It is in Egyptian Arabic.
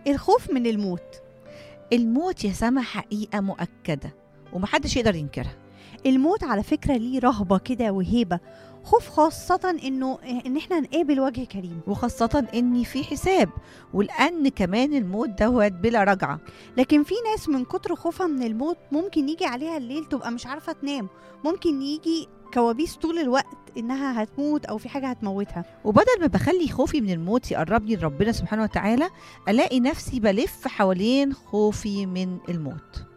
الخوف من الموت الموت يا سما حقيقة مؤكدة ومحدش يقدر ينكرها الموت على فكرة ليه رهبة كده وهيبة خوف خاصة انه ان احنا نقابل وجه كريم وخاصة إن في حساب ولأن كمان الموت دوت بلا رجعة لكن في ناس من كتر خوفها من الموت ممكن يجي عليها الليل تبقى مش عارفة تنام ممكن يجي كوابيس طول الوقت انها هتموت او في حاجة هتموتها وبدل ما بخلي خوفي من الموت يقربني لربنا سبحانه وتعالى ألاقي نفسي بلف حوالين خوفي من الموت